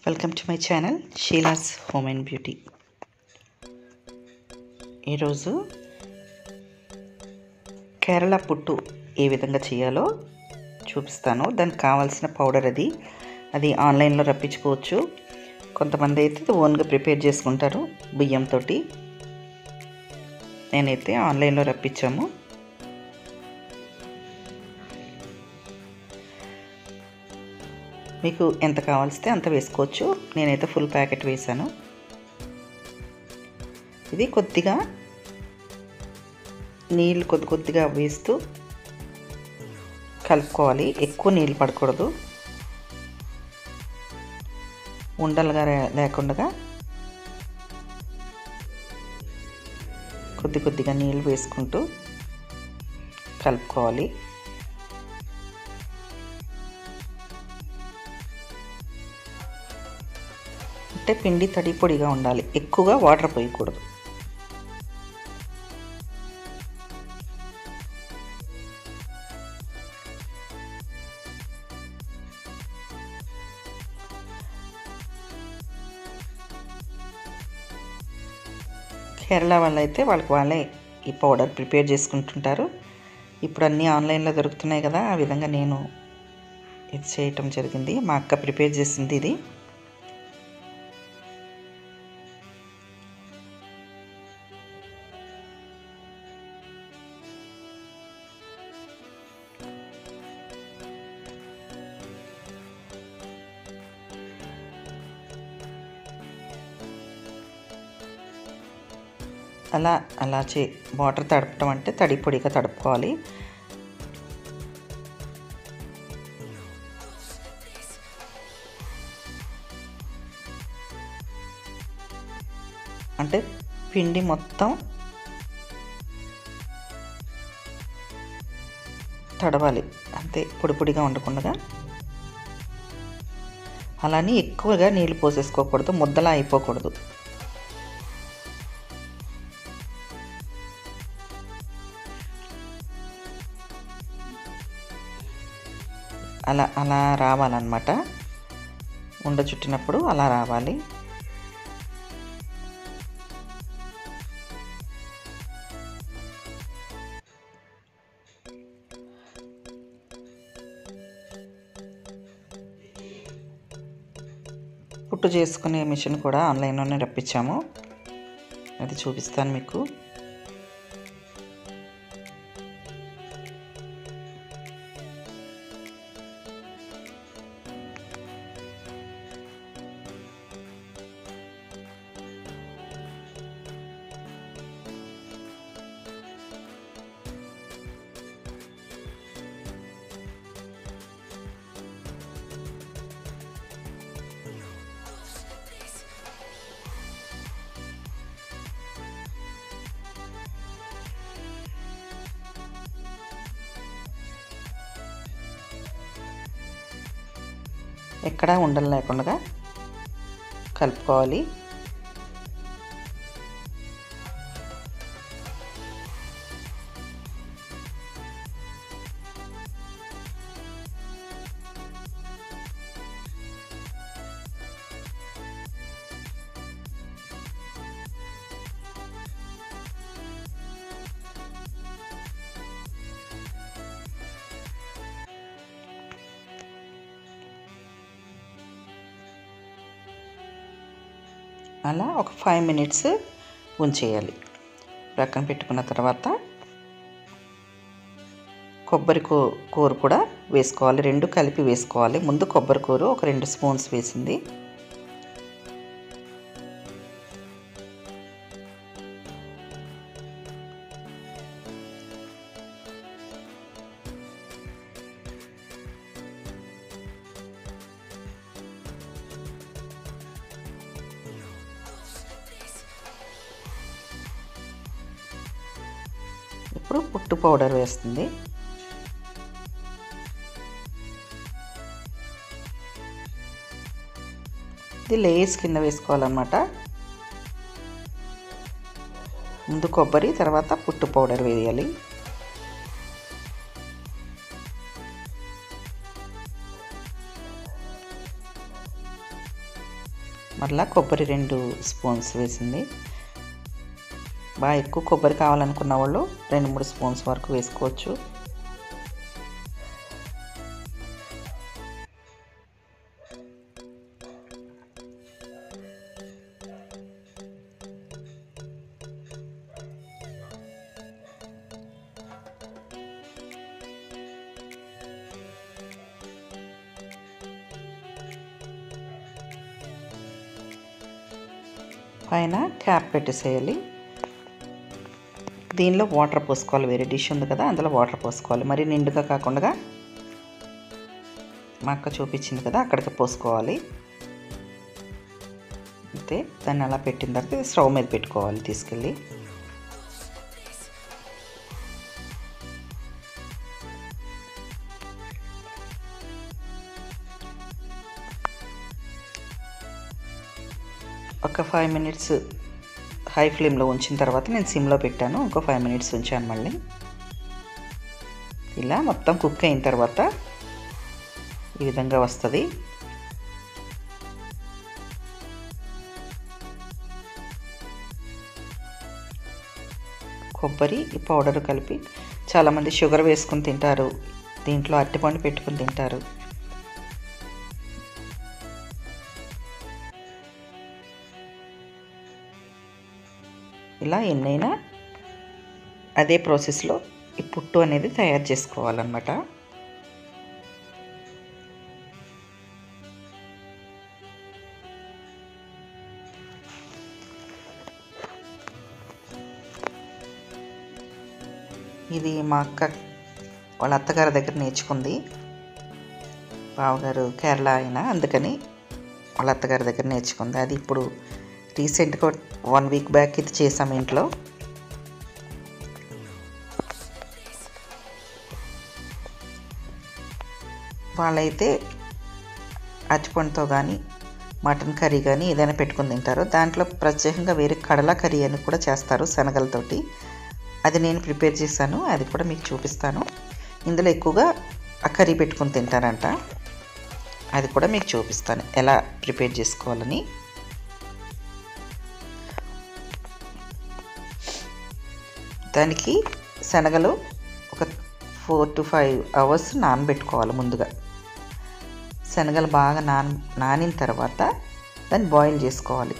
welcome to my channel Sheela's home and beauty ఈరోజు కేరళ పుట్టు ఏ విధంగా చేయాలో చూపిస్తాను దానికి కావాల్సిన పౌడర్ అది అది ఆన్లైన్లో రప్పించుకోవచ్చు కొంతమంది అయితే ఓన్గా ప్రిపేర్ చేసుకుంటారు బియ్యంతో నేనైతే ఆన్లైన్లో రప్పించాము మీకు ఎంత కావాల్సితే అంత వేసుకోవచ్చు నేనైతే ఫుల్ ప్యాకెట్ వేసాను ఇది కొద్దిగా నీళ్ళు కొద్ది కొద్దిగా వేస్తూ కలుపుకోవాలి ఎక్కువ నీళ్ళు పడకూడదు ఉండలుగా లేకుండా కొద్ది కొద్దిగా నీళ్ళు వేసుకుంటూ కలుపుకోవాలి అంటే పిండి తడి పొడిగా ఉండాలి ఎక్కువగా వాటర్ పోయకూడదు కేరళ వాళ్ళు అయితే వాళ్ళకి వాళ్ళే ఈ పౌడర్ ప్రిపేర్ చేసుకుంటుంటారు ఇప్పుడు అన్నీ ఆన్లైన్లో దొరుకుతున్నాయి కదా ఆ విధంగా నేను ఇది చేయటం జరిగింది మా అక్క ప్రిపేర్ చేసింది ఇది అలా అలా చే వాటర్ తడపటం అంటే తడి పొడిగా తడుపుకోవాలి అంటే పిండి మొత్తం తడవాలి అంతే పొడి పొడిగా ఉండకుండా అలానే ఎక్కువగా నీళ్ళు పోసేసుకోకూడదు ముద్దలా అయిపోకూడదు అలా అలా రావాలన్నమాట ఉండ చుట్టినప్పుడు అలా రావాలి పుట్టు చేసుకునే మిషన్ కూడా ఆన్లైన్లోనే రప్పించాము అది చూపిస్తాను మీకు ఎక్కడా ఉండలు లేకుండా కలుపుకోవాలి అలా ఒక ఫైవ్ మినిట్స్ ఉంచేయాలి ప్రక్కన పెట్టుకున్న తర్వాత కొబ్బరి కూ కూర కూడా వేసుకోవాలి రెండు కలిపి వేసుకోవాలి ముందు కొబ్బరి కూర ఒక రెండు స్పూన్స్ వేసింది ఇప్పుడు పుట్టు పౌడర్ వేస్తుంది ఇది లేస్ కింద వేసుకోవాలన్నమాట ముందు కొబ్బరి తర్వాత పుట్టు పౌడర్ వేయాలి మళ్ళీ కొబ్బరి రెండు స్పూన్స్ వేసింది బాగా ఎక్కువ కొబ్బరి కావాలనుకున్న వాళ్ళు రెండు మూడు స్పూన్స్ వరకు వేసుకోవచ్చు పైన క్యాప్ పెట్టేసేయాలి దీనిలో వాటర్ పోసుకోవాలి వేరే డిష్ ఉంది కదా అందులో వాటర్ పోసుకోవాలి మరి నిండుగా కాకుండా మా అక్క చూపించింది కదా అక్కడికి పోసుకోవాలి అయితే దాన్ని అలా పెట్టిన తర్వాత స్టవ్ మీద పెట్టుకోవాలి తీసుకెళ్ళి ఒక ఫైవ్ మినిట్స్ హై ఫ్లేమ్లో ఉంచిన తర్వాత నేను సిమ్లో పెట్టాను ఇంకో ఫైవ్ మినిట్స్ ఉంచాను మళ్ళీ ఇలా మొత్తం కుక్ అయిన తర్వాత ఈ విధంగా వస్తుంది కొబ్బరి ఈ పౌడర్ కలిపి చాలామంది షుగర్ వేసుకుని తింటారు దీంట్లో అరటిపండు పెట్టుకుని తింటారు ఇలా ఎన్నైనా అదే ప్రాసెస్లో ఈ పుట్టు అనేది తయారు చేసుకోవాలన్నమాట ఇది మా అక్క వాళ్ళ అత్తగారి దగ్గర నేర్చుకుంది బావగారు కేరళ అయినా అందుకని వాళ్ళ అత్తగారి దగ్గర నేర్చుకుంది అది ఇప్పుడు రీసెంట్గా వన్ వీక్ బ్యాక్ ఇది చేసాం ఇంట్లో వాళ్ళైతే అరటిపండుతో కానీ మటన్ కర్రీ కానీ ఏదైనా పెట్టుకుని తింటారు దాంట్లో ప్రత్యేకంగా వేరే కడల కర్రీ అని కూడా చేస్తారు శనగలతోటి అది నేను ప్రిపేర్ చేశాను అది కూడా మీకు చూపిస్తాను ఇందులో ఎక్కువగా ఆ కర్రీ పెట్టుకుని తింటారంట అది కూడా మీకు చూపిస్తాను ఎలా ప్రిపేర్ చేసుకోవాలని దానికి శనగలు ఒక ఫోర్ టు ఫైవ్ అవర్స్ నానబెట్టుకోవాలి ముందుగా శనగలు బాగా నాన్ నానిన తర్వాత దాన్ని బాయిల్ చేసుకోవాలి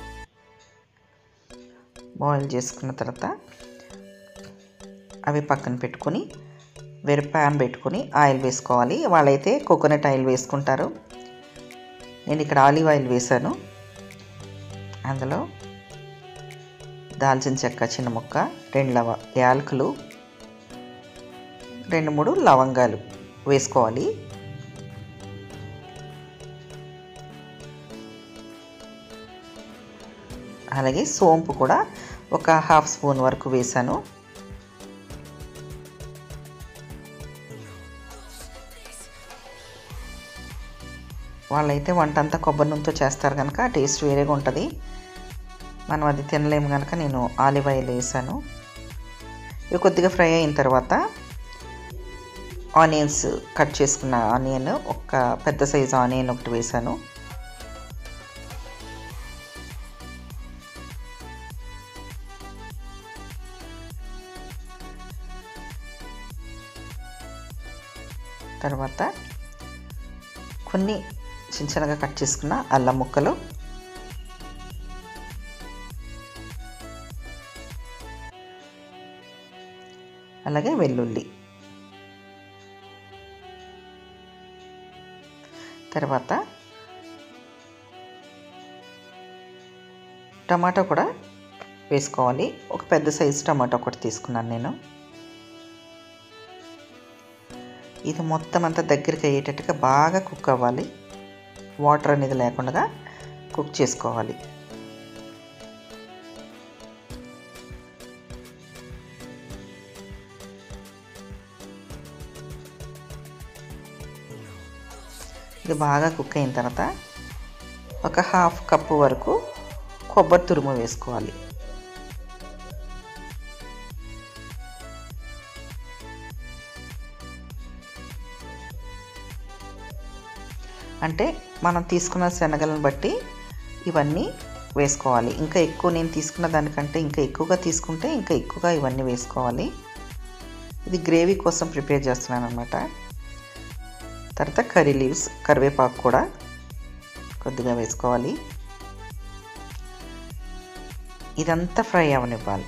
బాయిల్ చేసుకున్న తర్వాత అవి పక్కన పెట్టుకొని వేరే ప్యాన్ పెట్టుకొని ఆయిల్ వేసుకోవాలి వాళ్ళైతే కోకోనట్ ఆయిల్ వేసుకుంటారు నేను ఇక్కడ ఆలివ్ ఆయిల్ వేశాను అందులో దాల్చిన చెక్క చిన్న ముక్క రెండు లవ యాలకులు రెండు మూడు లవంగాలు వేసుకోవాలి అలాగే సోంపు కూడా ఒక హాఫ్ స్పూన్ వరకు వేసాను వాళ్ళైతే వంట అంతా కొబ్బరి నూనెతో చేస్తారు కనుక టేస్ట్ వేరేగా ఉంటుంది మనం అది తినలేము కనుక నేను ఆలివ్ ఆయిల్ వేసాను ఇవి కొద్దిగా ఫ్రై అయిన తర్వాత ఆనియన్స్ కట్ చేసుకున్న ఆనియన్ ఒక పెద్ద సైజు ఆనియన్ ఒకటి వేసాను తర్వాత కొన్ని చిన్న చిన్నగా కట్ చేసుకున్న అల్లం ముక్కలు అలాగే వెల్లుల్లి తర్వాత టమాటా కూడా వేసుకోవాలి ఒక పెద్ద సైజు టమాటా ఒకటి తీసుకున్నాను నేను ఇది మొత్తం అంతా దగ్గరికి అయ్యేటట్టుగా బాగా కుక్ అవ్వాలి వాటర్ అనేది లేకుండా కుక్ చేసుకోవాలి ఇది బాగా కుక్ అయిన తర్వాత ఒక హాఫ్ కప్పు వరకు కొబ్బరి తురుము వేసుకోవాలి అంటే మనం తీసుకున్న శనగలను బట్టి ఇవన్నీ వేసుకోవాలి ఇంకా ఎక్కువ నేను తీసుకున్న దానికంటే ఇంకా ఎక్కువగా తీసుకుంటే ఇంకా ఎక్కువగా ఇవన్నీ వేసుకోవాలి ఇది గ్రేవీ కోసం ప్రిపేర్ చేస్తున్నాను అనమాట తర్వాత కర్రీ లీవ్స్ కరివేపాకు కూడా కొద్దిగా వేసుకోవాలి ఇదంతా ఫ్రై అవనివ్వాలి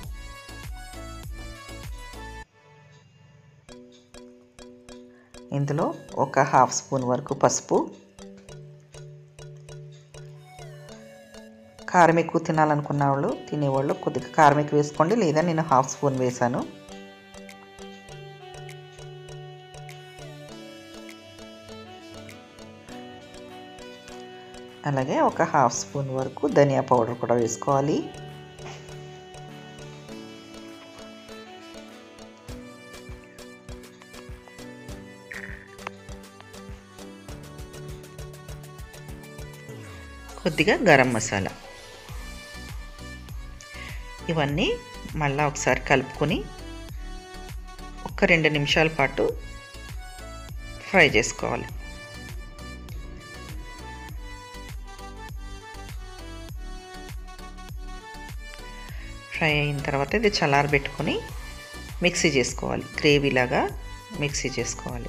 ఇందులో ఒక హాఫ్ స్పూన్ వరకు పసుపు కారం ఎక్కువ తినాలనుకున్న వాళ్ళు తినేవాళ్ళు కొద్దిగా కారం ఎక్కువ వేసుకోండి లేదా నేను హాఫ్ స్పూన్ వేసాను అలాగే ఒక హాఫ్ స్పూన్ వరకు ధనియా పౌడర్ కూడా వేసుకోవాలి కొద్దిగా గరం మసాలా ఇవన్నీ మళ్ళీ ఒకసారి కలుపుకొని ఒక రెండు నిమిషాల పాటు ఫ్రై చేసుకోవాలి ఫ్రై అయిన తర్వాత ఇది చల్లారబెట్టుకొని మిక్సీ చేసుకోవాలి గ్రేవీలాగా మిక్సీ చేసుకోవాలి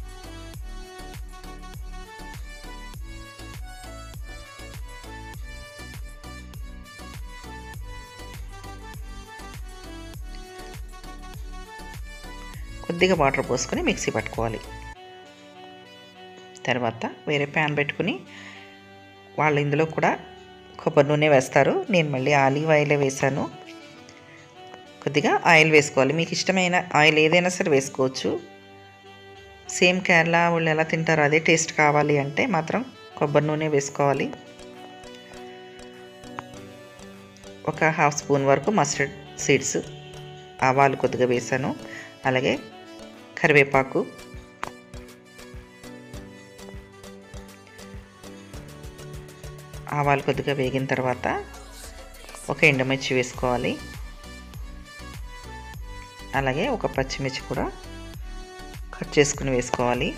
కొద్దిగా వాటర్ పోసుకొని మిక్సీ పట్టుకోవాలి తర్వాత వేరే ప్యాన్ పెట్టుకుని వాళ్ళు ఇందులో కూడా కొబ్బరి నూనె వేస్తారు నేను మళ్ళీ ఆలివ్ ఆయిలే వేసాను కొద్దిగా ఆయిల్ వేసుకోవాలి మీకు ఇష్టమైన ఆయిల్ ఏదైనా సరే వేసుకోవచ్చు సేమ్ కేరళ వాళ్ళు ఎలా తింటారో అదే టేస్ట్ కావాలి అంటే మాత్రం కొబ్బరి నూనె వేసుకోవాలి ఒక హాఫ్ స్పూన్ వరకు మస్టర్డ్ సీడ్స్ ఆవాలు కొద్దిగా వేసాను అలాగే కరివేపాకు ఆవాలు కొద్దిగా వేగిన తర్వాత ఒక ఎండుమిర్చి వేసుకోవాలి అలాగే ఒక పచ్చిమిర్చి కూడా కట్ చేసుకుని వేసుకోవాలి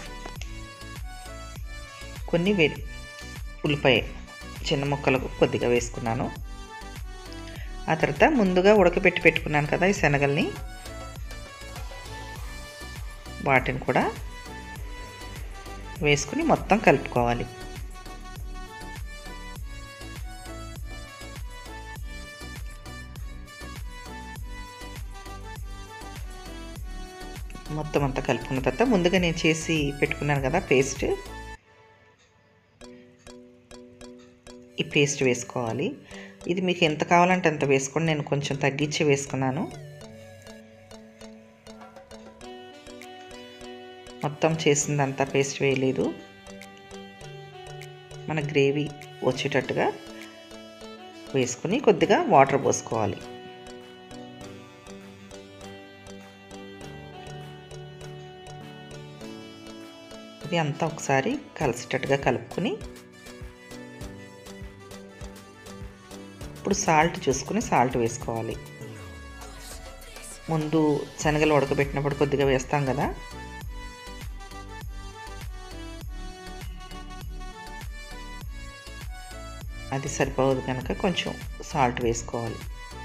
కొన్ని వే ఉల్లిపాయ చిన్న ముక్కలకు కొద్దిగా వేసుకున్నాను ఆ తర్వాత ముందుగా ఉడకబెట్టి పెట్టుకున్నాను కదా ఈ శనగల్ని వాటిని కూడా వేసుకుని మొత్తం కలుపుకోవాలి మొత్తం అంతా కలుపుకున్న తర్వాత ముందుగా నేను చేసి పెట్టుకున్నాను కదా పేస్ట్ ఈ పేస్ట్ వేసుకోవాలి ఇది మీకు ఎంత కావాలంటే అంత వేసుకోండి నేను కొంచెం తగ్గించి వేసుకున్నాను మొత్తం చేసిందంతా పేస్ట్ వేయలేదు మన గ్రేవీ వచ్చేటట్టుగా వేసుకుని కొద్దిగా వాటర్ పోసుకోవాలి ఇది అంతా ఒకసారి కలిసేటట్టుగా కలుపుకొని ఇప్పుడు సాల్ట్ చూసుకుని సాల్ట్ వేసుకోవాలి ముందు శనగలు ఉడకబెట్టినప్పుడు కొద్దిగా వేస్తాం కదా అది సరిపోదు కనుక కొంచెం సాల్ట్ వేసుకోవాలి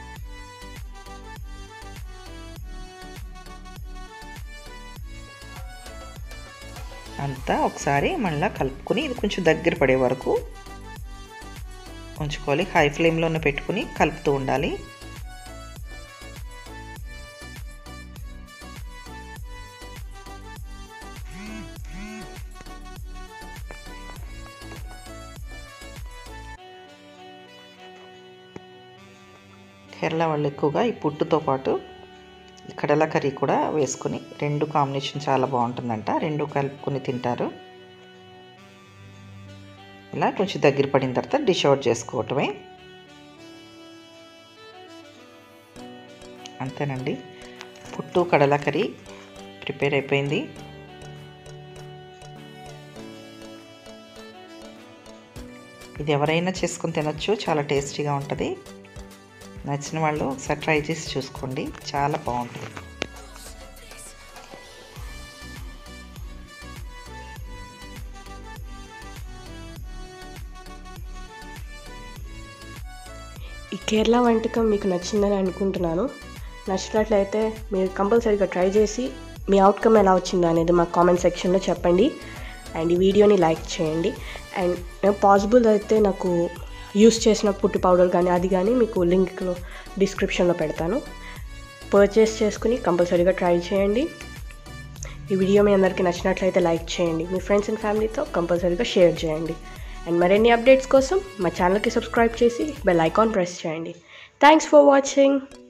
అంతా ఒకసారి మళ్ళీ కలుపుకొని ఇది కొంచెం దగ్గర పడే వరకు ఉంచుకోవాలి హై ఫ్లేమ్లోనే పెట్టుకుని కలుపుతూ ఉండాలి కేరళ వాళ్ళు ఎక్కువగా ఈ పుట్టుతో పాటు ఈ కడల కర్రీ కూడా వేసుకుని రెండు కాంబినేషన్ చాలా బాగుంటుందంట రెండు కలుపుకొని తింటారు ఇలా కొంచెం దగ్గర పడిన తర్వాత డిష్ అవుట్ చేసుకోవటమే అంతేనండి పుట్టు కడల కర్రీ ప్రిపేర్ అయిపోయింది ఇది ఎవరైనా చేసుకొని తినొచ్చు చాలా టేస్టీగా ఉంటుంది నచ్చిన వాళ్ళు ఒకసారి ట్రై చేసి చూసుకోండి చాలా బాగుంటుంది ఈ కేరళ వంటకం మీకు నచ్చిందని అనుకుంటున్నాను నచ్చినట్లయితే మీరు కంపల్సరీగా ట్రై చేసి మీ అవుట్కమ్ ఎలా వచ్చిందో అనేది మా కామెంట్ సెక్షన్లో చెప్పండి అండ్ ఈ వీడియోని లైక్ చేయండి అండ్ నేను పాసిబుల్ అయితే నాకు యూస్ చేసిన పుట్టి పౌడర్ కానీ అది కానీ మీకు లింక్లో డిస్క్రిప్షన్లో పెడతాను పర్చేస్ చేసుకుని కంపల్సరీగా ట్రై చేయండి ఈ వీడియో మీ అందరికీ నచ్చినట్లయితే లైక్ చేయండి మీ ఫ్రెండ్స్ అండ్ ఫ్యామిలీతో కంపల్సరీగా షేర్ చేయండి అండ్ మరిన్ని అప్డేట్స్ కోసం మా ఛానల్కి సబ్స్క్రైబ్ చేసి బెల్ ఐకాన్ ప్రెస్ చేయండి థ్యాంక్స్ ఫర్ వాచింగ్